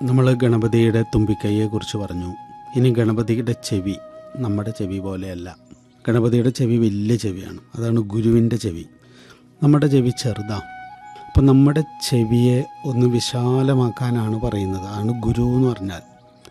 നമ്മൾ ഗണപതിയുടെ തുമ്പിക്കൈയെ കുറിച്ച് പറഞ്ഞു ഇനി ഗണപതിയുടെ ചെവി നമ്മുടെ ചെവി പോലെയല്ല ഗണപതിയുടെ ചെവി വലിയ ചെവിയാണ് അതാണ് ഗുരുവിൻ്റെ ചെവി നമ്മുടെ ചെവി ചെറുതാണ് അപ്പം നമ്മുടെ ചെവിയെ ഒന്ന് വിശാലമാക്കാനാണ് പറയുന്നത് ആണ് ഗുരു എന്ന് പറഞ്ഞാൽ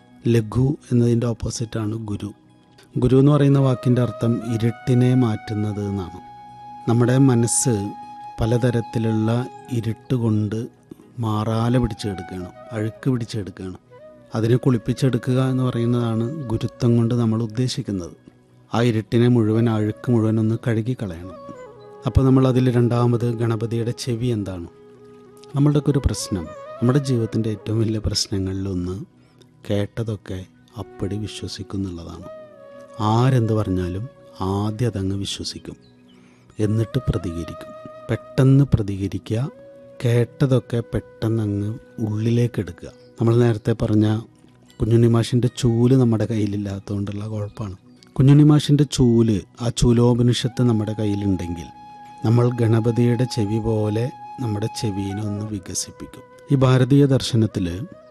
ലഘു എന്നതിൻ്റെ ഓപ്പോസിറ്റാണ് ഗുരു ഗുരു എന്ന് പറയുന്ന വാക്കിൻ്റെ അർത്ഥം ഇരുട്ടിനെ മാറ്റുന്നത് എന്നാണ് നമ്മുടെ മനസ്സ് പലതരത്തിലുള്ള ഇരുട്ട് കൊണ്ട് മാറാല പിടിച്ചെടുക്കുകയാണ് അഴുക്ക് പിടിച്ചെടുക്കുകയാണ് അതിനെ കുളിപ്പിച്ചെടുക്കുക എന്ന് പറയുന്നതാണ് ഗുരുത്വം കൊണ്ട് നമ്മൾ ഉദ്ദേശിക്കുന്നത് ആ ഇരുട്ടിനെ മുഴുവൻ അഴുക്ക് മുഴുവൻ ഒന്ന് കഴുകിക്കളയണം അപ്പോൾ നമ്മൾ അതിൽ രണ്ടാമത് ഗണപതിയുടെ ചെവി എന്താണ് നമ്മളുടെയൊക്കെ ഒരു പ്രശ്നം നമ്മുടെ ജീവിതത്തിൻ്റെ ഏറ്റവും വലിയ പ്രശ്നങ്ങളിലൊന്ന് കേട്ടതൊക്കെ അപ്പടി വിശ്വസിക്കുന്നുള്ളതാണ് ആരെന്ത് പറഞ്ഞാലും ആദ്യം അതങ്ങ് വിശ്വസിക്കും എന്നിട്ട് പ്രതികരിക്കും പെട്ടെന്ന് പ്രതികരിക്കുക കേട്ടതൊക്കെ പെട്ടെന്ന് അങ്ങ് ഉള്ളിലേക്ക് എടുക്കുക നമ്മൾ നേരത്തെ പറഞ്ഞ കുഞ്ഞുണ്ണിമാഷിൻ്റെ ചൂല് നമ്മുടെ കയ്യിലില്ലാത്തതുകൊണ്ടുള്ള കുഴപ്പമാണ് കുഞ്ഞുണ്ണിമാഷിൻ്റെ ചൂല് ആ ചൂലോപനിഷത്ത് നമ്മുടെ കയ്യിലുണ്ടെങ്കിൽ നമ്മൾ ഗണപതിയുടെ ചെവി പോലെ നമ്മുടെ ചെവിനെ ഒന്ന് വികസിപ്പിക്കും ഈ ഭാരതീയ ദർശനത്തിൽ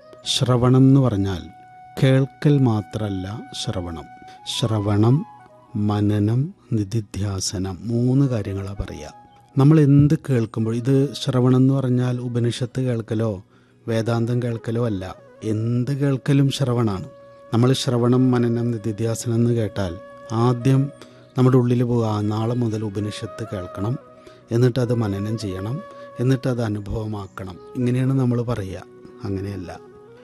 ശ്രവണം എന്ന് പറഞ്ഞാൽ കേൾക്കൽ മാത്രമല്ല ശ്രവണം ശ്രവണം മനനം നിധിധ്യാസനം മൂന്ന് കാര്യങ്ങളാണ് പറയുക നമ്മൾ എന്ത് കേൾക്കുമ്പോൾ ഇത് ശ്രവണം എന്ന് പറഞ്ഞാൽ ഉപനിഷത്ത് കേൾക്കലോ വേദാന്തം കേൾക്കലോ അല്ല എന്ത് കേൾക്കലും ശ്രവണാണ് നമ്മൾ ശ്രവണം മനനം നിധിധ്യാസനം എന്ന് കേട്ടാൽ ആദ്യം നമ്മുടെ ഉള്ളിൽ പോവുക "ആ, നാളെ മുതൽ ഉപനിഷത്ത് കേൾക്കണം എന്നിട്ട് അത് മനനം ചെയ്യണം എന്നിട്ട് അത് അനുഭവമാക്കണം ഇങ്ങനെയാണ് നമ്മൾ പറയുക അങ്ങനെയല്ല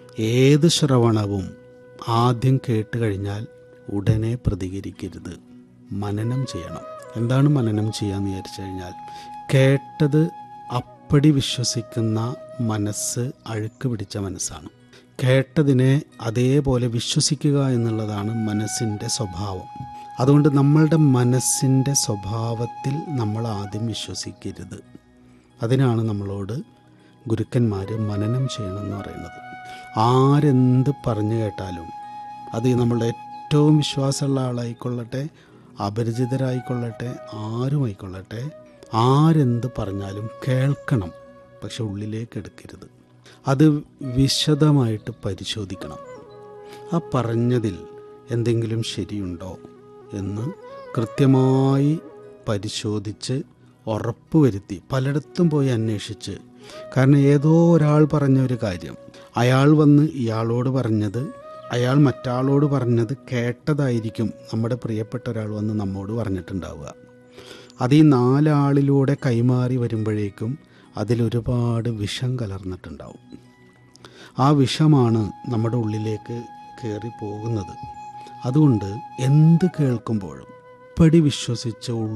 ഏത് ശ്രവണവും ആദ്യം കേട്ട് കഴിഞ്ഞാൽ ഉടനെ പ്രതികരിക്കരുത് മനനം ചെയ്യണം എന്താണ് മനനം ചെയ്യാന്ന് വിചാരിച്ചു കഴിഞ്ഞാൽ കേട്ടത് അപ്പടി വിശ്വസിക്കുന്ന മനസ്സ് അഴുക്ക് പിടിച്ച മനസ്സാണ് കേട്ടതിനെ അതേപോലെ വിശ്വസിക്കുക എന്നുള്ളതാണ് മനസ്സിൻ്റെ സ്വഭാവം അതുകൊണ്ട് നമ്മളുടെ മനസ്സിൻ്റെ സ്വഭാവത്തിൽ നമ്മൾ ആദ്യം വിശ്വസിക്കരുത് അതിനാണ് നമ്മളോട് ഗുരുക്കന്മാർ മനനം ചെയ്യണമെന്ന് പറയുന്നത് ആരെന്ത് പറഞ്ഞു കേട്ടാലും അത് നമ്മളുടെ ഏറ്റവും വിശ്വാസമുള്ള ആളായിക്കൊള്ളട്ടെ അപരിചിതരായിക്കൊള്ളട്ടെ ആരുമായിക്കൊള്ളട്ടെ ആരെന്ത് പറഞ്ഞാലും കേൾക്കണം പക്ഷെ ഉള്ളിലേക്ക് എടുക്കരുത് അത് വിശദമായിട്ട് പരിശോധിക്കണം ആ പറഞ്ഞതിൽ എന്തെങ്കിലും ശരിയുണ്ടോ എന്ന് കൃത്യമായി പരിശോധിച്ച് ഉറപ്പുവരുത്തി പലയിടത്തും പോയി അന്വേഷിച്ച് കാരണം ഏതോ ഒരാൾ പറഞ്ഞ ഒരു കാര്യം അയാൾ വന്ന് ഇയാളോട് പറഞ്ഞത് അയാൾ മറ്റാളോട് പറഞ്ഞത് കേട്ടതായിരിക്കും നമ്മുടെ പ്രിയപ്പെട്ട ഒരാൾ വന്ന് നമ്മോട് പറഞ്ഞിട്ടുണ്ടാവുക അത് ഈ നാലാളിലൂടെ കൈമാറി വരുമ്പോഴേക്കും അതിലൊരുപാട് വിഷം കലർന്നിട്ടുണ്ടാവും ആ വിഷമാണ് നമ്മുടെ ഉള്ളിലേക്ക് കയറി പോകുന്നത് അതുകൊണ്ട് എന്ത് കേൾക്കുമ്പോഴും പടി വിശ്വസിച്ച്